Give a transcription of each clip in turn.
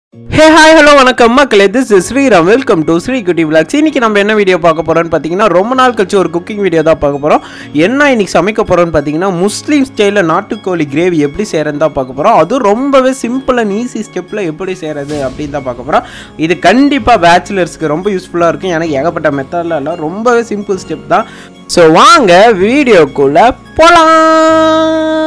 Hey hi hello வணக்கம் மக்களே this is Sriram welcome to Sri Kutty vlogs இன்னைக்கு நம்ம என்ன வீடியோ பார்க்க போறோம்னு பார்த்தீங்கன்னா ரொம்ப நாள் கழிச்சு ஒரு குக்கிங் வீடியோ தான் பார்க்க போகிறோம் என்ன இன்னைக்கு சமைக்க போகிறோம்னு பார்த்தீங்கன்னா முஸ்லீம் ஸ்டைலில் நாட்டுக்கோழி கிரேவி எப்படி செய்கிறது தான் பார்க்க போகிறோம் அதுவும் ரொம்பவே சிம்பிள் அண்ட் ஈஸி ஸ்டெப்பில் எப்படி செய்கிறது அப்படின்னு தான் பார்க்க போகிறோம் இது கண்டிப்பாக பேச்சுலர்ஸ்க்கு ரொம்ப யூஸ்ஃபுல்லாக இருக்கும் எனக்கு ஏகப்பட்ட மெத்தடில் இல்லை ரொம்பவே சிம்பிள் ஸ்டெப் தான் ஸோ வாங்க வீடியோக்குள்ளே போகலாம்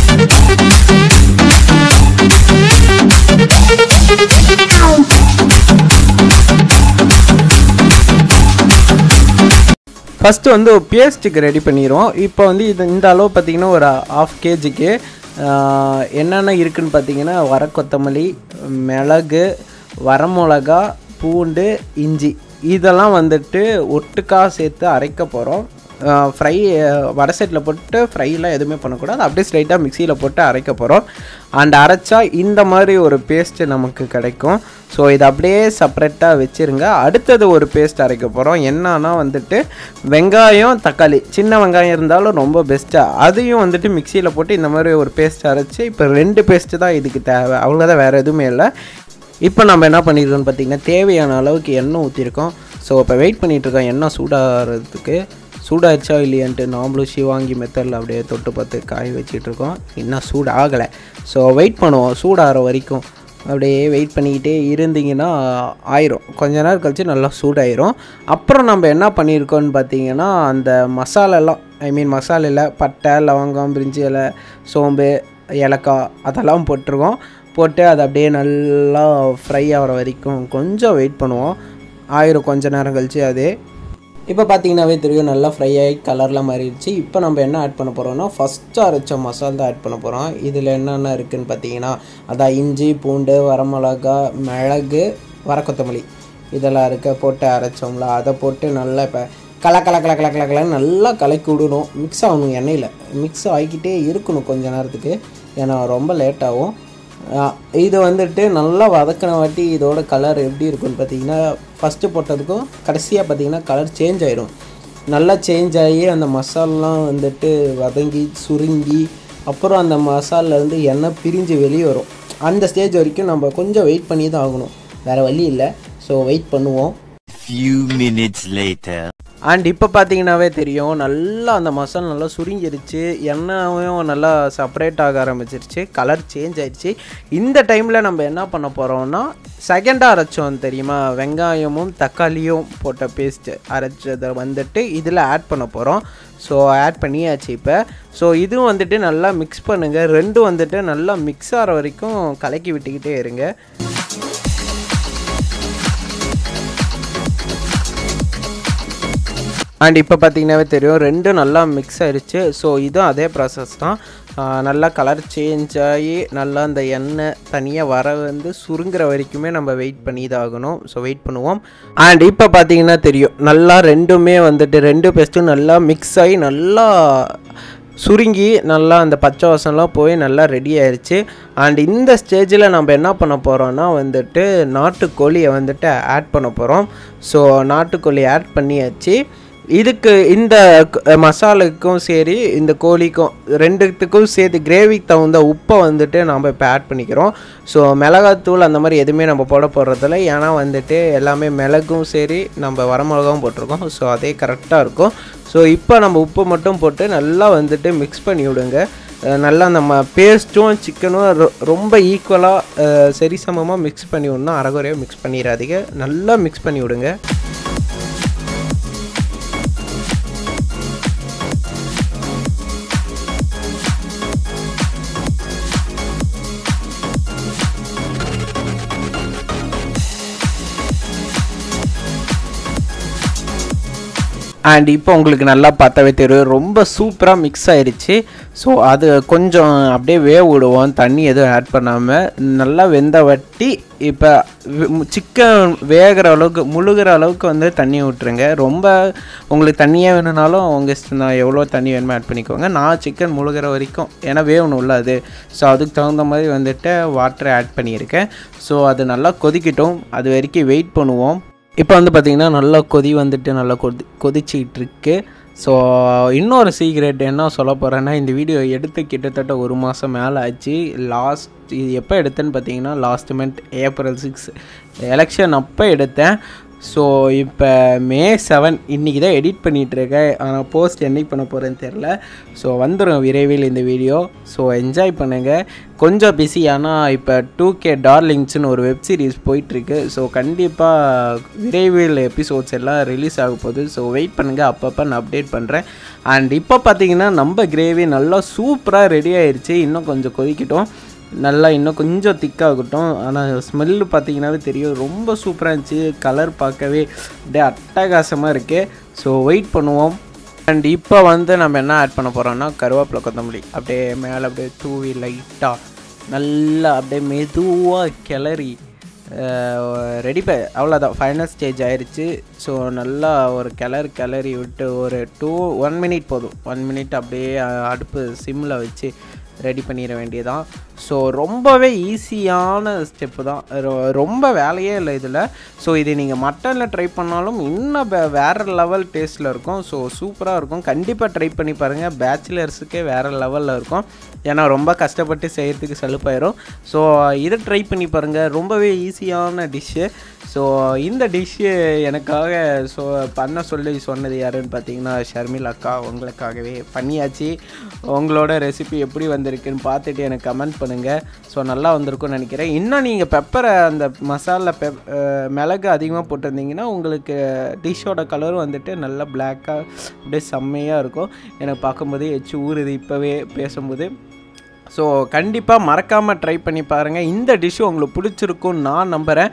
ஃபஸ்ட்டு வந்து ஒரு பேஸ்ட்டுக்கு ரெடி பண்ணிடுவோம் இப்போ வந்து இது இந்த அளவு பார்த்தீங்கன்னா ஒரு ஆஃப் கேஜிக்கு என்னென்ன இருக்குன்னு பார்த்தீங்கன்னா வர கொத்தமல்லி மிளகு வரமிளகா பூண்டு இஞ்சி இதெல்லாம் வந்துட்டு ஒட்டுக்கா சேர்த்து அரைக்க போகிறோம் ஃப்ரை வடை செட்டில் போட்டு ஃப்ரைலாம் எதுவுமே பண்ணக்கூடாது அப்படியே ஸ்ட்ரைட்டாக மிக்சியில் போட்டு அரைக்க போகிறோம் அண்ட் அரைச்சா இந்த மாதிரி ஒரு பேஸ்ட்டு நமக்கு கிடைக்கும் ஸோ இதை அப்படியே செப்பரேட்டாக வச்சுருங்க அடுத்தது ஒரு பேஸ்ட் அரைக்க போகிறோம் என்னன்னா வந்துட்டு வெங்காயம் தக்காளி சின்ன வெங்காயம் இருந்தாலும் ரொம்ப பெஸ்ட்டாக அதையும் வந்துட்டு மிக்சியில் போட்டு இந்த மாதிரி ஒரு பேஸ்ட் அரைச்சி இப்போ ரெண்டு பேஸ்ட்டு தான் இதுக்கு தேவை அவ்வளோதான் வேறு எதுவுமே இல்லை இப்போ நம்ம என்ன பண்ணியிருக்கோம்னு பார்த்தீங்கன்னா தேவையான அளவுக்கு எண்ணெய் ஊற்றிருக்கோம் ஸோ இப்போ வெயிட் பண்ணிகிட்ருக்கோம் எண்ணெய் சூடாகிறதுக்கு சூடாச்சா இல்லையான்ட்டு நாமளும் சிவாங்கி மெத்தடில் அப்படியே தொட்டு பார்த்து காய வச்சிட்ருக்கோம் இன்னும் சூடு ஆகலை ஸோ வெயிட் பண்ணுவோம் சூடாகிற வரைக்கும் அப்படியே வெயிட் பண்ணிக்கிட்டே இருந்தீங்கன்னா ஆயிரும் கொஞ்ச நேரம் கழித்து நல்லா சூடாயிரும் அப்புறம் நம்ம என்ன பண்ணியிருக்கோம்னு பார்த்தீங்கன்னா அந்த மசாலாலாம் ஐ மீன் மசாலையில் பட்டை லவங்கம் பிரிஞ்சி இலை சோம்பு ஏலக்காய் அதெல்லாம் போட்டிருக்கோம் போட்டு அதை அப்படியே நல்லா ஃப்ரை ஆகிற வரைக்கும் கொஞ்சம் வெயிட் பண்ணுவோம் ஆயிரும் கொஞ்ச நேரம் கழித்து அதே இப்போ பார்த்தீங்கன்னாவே தெரியும் நல்லா ஃப்ரை ஆகி கலர்லாம் மாறிடுச்சு இப்போ நம்ம என்ன ஆட் பண்ண போகிறோம்னா ஃபஸ்ட்டு அரைச்ச மசால் தான் ஆட் பண்ண போகிறோம் இதில் என்னென்ன இருக்குதுன்னு பார்த்தீங்கன்னா அதான் இஞ்சி பூண்டு வரமிளகா மிளகு வர கொத்தமல்லி இதெல்லாம் இருக்க போட்டு அரைச்சோம்ல அதை போட்டு நல்லா இப்போ கல கல கல கல கல கலன்னு நல்லா கலக்கி விடணும் மிக்ஸ் ஆகணும் எண்ணெயில் மிக்ஸ் ஆகிக்கிட்டே இருக்கணும் கொஞ்ச நேரத்துக்கு ஏன்னா ரொம்ப லேட் ஆகும் இது வந்துட்டு நல்லா வதக்கின வாட்டி இதோட கலர் எப்படி இருக்குன்னு பார்த்தீங்கன்னா ஃபஸ்ட்டு போட்டதுக்கும் கடைசியாக பார்த்தீங்கன்னா கலர் சேஞ்ச் ஆயிரும் நல்லா சேஞ்ச் ஆகி அந்த மசாலாம் வந்துட்டு வதங்கி சுருங்கி அப்புறம் அந்த மசாலேருந்து எண்ணெய் பிரிஞ்சு வெளியே வரும் அந்த ஸ்டேஜ் வரைக்கும் நம்ம கொஞ்சம் வெயிட் பண்ணி தான் ஆகணும் வேறு வழி இல்லை ஸோ வெயிட் பண்ணுவோம் Few minutes later. அண்ட் இப்போ பார்த்தீங்கன்னாவே தெரியும் நல்லா அந்த மசாலா நல்லா சுருங்கிருச்சு எண்ணெயும் நல்லா செப்பரேட் ஆக ஆரம்பிச்சிருச்சு கலர் சேஞ்ச் ஆயிடுச்சு இந்த டைமில் நம்ம என்ன பண்ண போகிறோம்னா செகண்டாக அரைச்சோம் தெரியுமா வெங்காயமும் தக்காளியும் போட்ட பேஸ்ட்டு அரைச்சதை வந்துட்டு இதில் ஆட் பண்ண போகிறோம் ஸோ ஆட் பண்ணியாச்சு இப்போ ஸோ இதுவும் வந்துட்டு நல்லா மிக்ஸ் பண்ணுங்கள் ரெண்டும் வந்துட்டு நல்லா மிக்ஸ் ஆகிற வரைக்கும் கலக்கி விட்டுக்கிட்டே இருங்க அண்ட் இப்போ பார்த்தீங்கன்னாவே தெரியும் ரெண்டும் நல்லா மிக்ஸ் ஆயிடுச்சு ஸோ இதுவும் அதே ப்ராசஸ் தான் ஆஹ் நல்லா கலர் சேஞ்ச் ஆகி நல்லா அந்த எண்ணெய் தனியாக வர வந்து சுருங்குற வரைக்குமே நம்ம வெயிட் பண்ணி தான் ஆகணும் ஸோ வெயிட் பண்ணுவோம் அண்ட் இப்போ பார்த்தீங்கன்னா தெரியும் நல்லா ரெண்டுமே வந்துட்டு ரெண்டு பேஸ்ட்டும் நல்லா மிக்ஸ் ஆகி நல்லா சுருங்கி நல்லா அந்த பச்சை வாசம்லாம் போய் நல்லா ரெடி ஆயிடுச்சு அண்ட் இந்த ஸ்டேஜில் நம்ம என்ன பண்ண போகிறோம்னா வந்துட்டு நாட்டுக்கோழியை வந்துட்டு ஆட் பண்ண போகிறோம் ஸோ நாட்டுக்கோழி ஆட் பண்ணியாச்சு இதுக்கு இந்த க- மசாலுக்கும் சரி இந்த கோழிக்கும் ரெண்டுத்துக்கும் சேர்த்து கிரேவிக்கு தகுந்த உப்பை வந்துட்டு நம்ம இப்போ ஆட் பண்ணிக்கிறோம் ஸோ மிளகாத்தூள் அந்த மாதிரி எதுவுமே நம்ம போட போடுறதில்ல ஏன்னா வந்துட்டு எல்லாமே மிளகும் சரி நம்ம வரமிளகாவும் போட்டிருக்கோம் ஸோ அதே கரெக்டாக இருக்கும் ஸோ இப்போ நம்ம உப்பு மட்டும் போட்டு நல்லா வந்துட்டு மிக்ஸ் பண்ணி விடுங்க அஹ் நல்லா நம்ம பேஸ்ட்டும் சிக்கனும் ரொ- ரொம்ப ஈக்குவலாக சரிசமமாக மிக்ஸ் பண்ணி விடணும் அரைகுறையாக மிக்ஸ் பண்ணிடாதீங்க நல்லா மிக்ஸ் பண்ணி விடுங்க அண்ட் இப்போ உங்களுக்கு நல்லா பார்த்தாவே தெரியும் ரொம்ப சூப்பராக மிக்ஸ் ஆயிருச்சு ஸோ அது கொஞ்சம் அப்படியே வேக விடுவோம் தண்ணி எதுவும் ஆட் பண்ணாமல் நல்லா வெந்த வட்டி இப்போ சிக்கன் வேகிற அளவுக்கு முழுகிற அளவுக்கு வந்து தண்ணி விட்டுருங்க ரொம்ப உங்களுக்கு தண்ணியாக வேணும்னாலும் உங்கள் இஷ்டம் தான் எவ்வளோ தண்ணி வேணுமோ ஆட் பண்ணிக்கோங்க நான் சிக்கன் முழுகிற வரைக்கும் ஏன்னா வேகணும்ல அது ஸோ அதுக்கு தகுந்த மாதிரி வந்துட்டு வாட்டரை ஆட் பண்ணியிருக்கேன் ஸோ அது நல்லா கொதிக்கட்டும் அது வரைக்கும் வெயிட் பண்ணுவோம் இப்போ வந்து பார்த்திங்கன்னா நல்லா கொதி வந்துட்டு நல்லா கொதி கொதிச்சிக்கிட்டு இருக்கு ஸோ இன்னொரு சீக்ரெட் என்ன சொல்ல போகிறேன்னா இந்த வீடியோ எடுத்து கிட்டத்தட்ட ஒரு மாதம் மேலே ஆச்சு லாஸ்ட் இது எப்போ எடுத்தேன்னு பார்த்தீங்கன்னா last month April six election அப்போ எடுத்தேன் ஸோ இப்போ மே செவன் இன்றைக்கி தான் எடிட் பண்ணிகிட்ருக்கேன் ஆனால் போஸ்ட் என்னைக்கு பண்ண போகிறேன்னு தெரில ஸோ வந்துடும் விரைவில் இந்த வீடியோ ஸோ என்ஜாய் பண்ணுங்கள் கொஞ்சம் பிஸி ஆனால் இப்போ டூ கே டார்லிங்ஸ்னு ஒரு வெப் சீரிஸ் போயிட்டுருக்கு ஸோ கண்டிப்பாக விரைவில் எபிசோட்ஸ் எல்லாம் ரிலீஸ் ஆக போகுது ஸோ வெயிட் பண்ணுங்கள் அப்பப்போ நான் அப்டேட் பண்ணுறேன் அண்ட் இப்போ பார்த்தீங்கன்னா நம்ம கிரேவி நல்லா சூப்பராக ரெடி ஆயிடுச்சு இன்னும் கொஞ்சம் கொதிக்கட்டும் நல்லா இன்னும் கொஞ்சம் திக்காகட்டும் ஆனால் ஸ்மெல்லு பார்த்தீங்கன்னாவே தெரியும் ரொம்ப சூப்பராக இருந்துச்சு கலர் பார்க்கவே அப்படியே அட்டகாசமாக இருக்குது ஸோ வெயிட் பண்ணுவோம் அண்ட் இப்போ வந்து நம்ம என்ன ஆட் பண்ண போகிறோம்னா கருவேப்பிலை கொத்தமல்லி அப்படியே மேலே அப்படியே தூவி லைட்டாக நல்லா அப்படியே மெதுவாக கிளறி ரெடி ப அவ்வளோதான் ஃபைனல் ஸ்டேஜ் ஆயிடுச்சு ஸோ நல்லா ஒரு கிளறு கிளறி விட்டு ஒரு டூ ஒன் மினிட் போதும் ஒன் மினிட் அப்படியே அஹ், அடுப்பு சிம்மில் வச்சு ரெடி பண்ணிட வேண்டியதான் ஸோ ரொம்பவே ஈஸியான ஸ்டெப்பு தான் ரொ- ரொம்ப வேலையே இல்லை இதில் ஸோ இது நீங்கள் மட்டனில் ட்ரை பண்ணாலும் இன்னும் வே வேறு லெவல் டேஸ்ட்டில் இருக்கும் ஸோ சூப்பராக இருக்கும் கண்டிப்பாக ட்ரை பண்ணி பாருங்கள் பேச்சுலர்ஸுக்கே வேறு லெவலில் இருக்கும் ஏன்னா ரொம்ப கஷ்டப்பட்டு செய்கிறதுக்கு சலுப்பாயிரும் ஸோ இதை ட்ரை பண்ணி பாருங்கள் ரொம்பவே ஈஸியான டிஷ்ஷு ஸோ இந்த டிஷ்ஷு எனக்காக ஸோ பண்ண சொல்லி சொன்னது யாருன்னு பார்த்தீங்கன்னா ஷர்மில் அக்கா உங்களுக்காகவே பண்ணியாச்சு உங்களோட ரெசிபி எப்படி வந்திருக்குன்னு பார்த்துட்டு எனக்கு கமெண்ட் பண்ணுங்கள் ஸோ நல்லா வந்திருக்கும்னு நினைக்கிறேன் இன்னும் நீங்கள் பெப்பரை அந்த மசாலா பெப் அஹ், மிளகு அதிகமாக போட்டிருந்தீங்கன்னா உங்களுக்கு டிஷ்ஷோட கலரும் வந்துட்டு நல்லா பிளாக்காக அப்படியே செம்மையாக இருக்கும் எனக்கு பார்க்கும்போதே எச்சு ஊறுது இப்போவே பேசும்போது ஸோ கண்டிப்பாக மறக்காமல் ட்ரை பண்ணி பாருங்கள் இந்த டிஷ்ஷு உங்களுக்கு பிடிச்சிருக்கும்னு நான் நம்புகிறேன்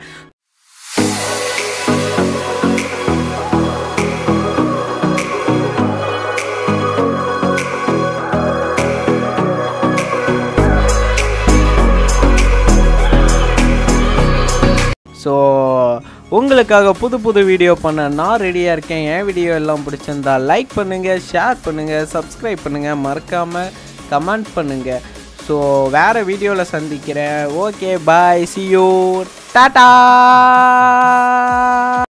ஸோ உங்களுக்காக புது புது வீடியோ பண்ண நான் ரெடியாக இருக்கேன் என் வீடியோ எல்லாம் பிடிச்சிருந்தா லைக் பண்ணுங்கள் ஷேர் பண்ணுங்கள் சப்ஸ்கிரைப் பண்ணுங்கள் மறக்காமல் கமெண்ட் பண்ணுங்கள் ஸோ வேறு வீடியோவில் சந்திக்கிறேன் okay bye see you Tata